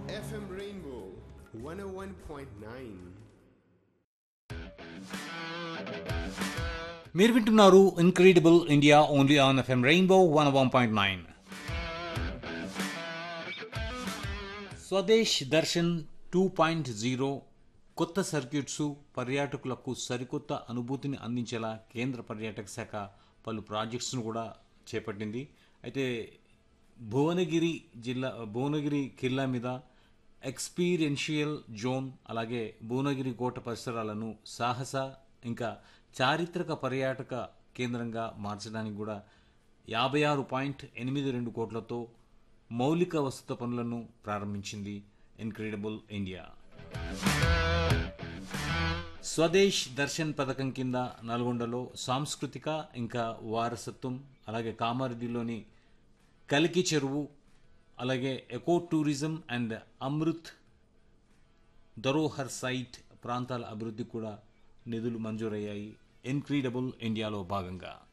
FM Rainbow 101.9. మీరు వింటున్నారు incredible India only on FM Rainbow one one point nine Swadesh Darshan two point zero కొత్త సర్క్యూట్స్ పర్యాటకులకు సరికొత్త అనుభూతిని అందించేలా కేంద్ర పర్యాటక శాఖ పలు ప్రాజెక్ట్స్ను కూడా చేపట్టింది అయితే భువనగిరి జిల్లా భువనగిరి కిల్లా మీద ఎక్స్పీరియన్షియల్ జోన్ అలాగే భువనగిరి కోట పరిసరాలను సాహస ఇంకా చారిత్రక పర్యాటక కేంద్రంగా మార్చడానికి కూడా యాభై ఆరు పాయింట్ ఎనిమిది రెండు కోట్లతో మౌలిక వసతి పనులను ప్రారంభించింది ఇన్క్రెడిబుల్ ఇండియా స్వదేశ్ దర్శన్ పథకం కింద నల్గొండలో సాంస్కృతిక ఇంకా వారసత్వం అలాగే కామారెడ్డిలోని కలికి చెరువు అలాగే eco tourism and Amrit Dharohar site ప్రాంతాల అభివృద్ధి కూడా నిధులు మంజూరయ్యాయి ఇన్క్రీడబుల్ ఇండియాలో భాగంగా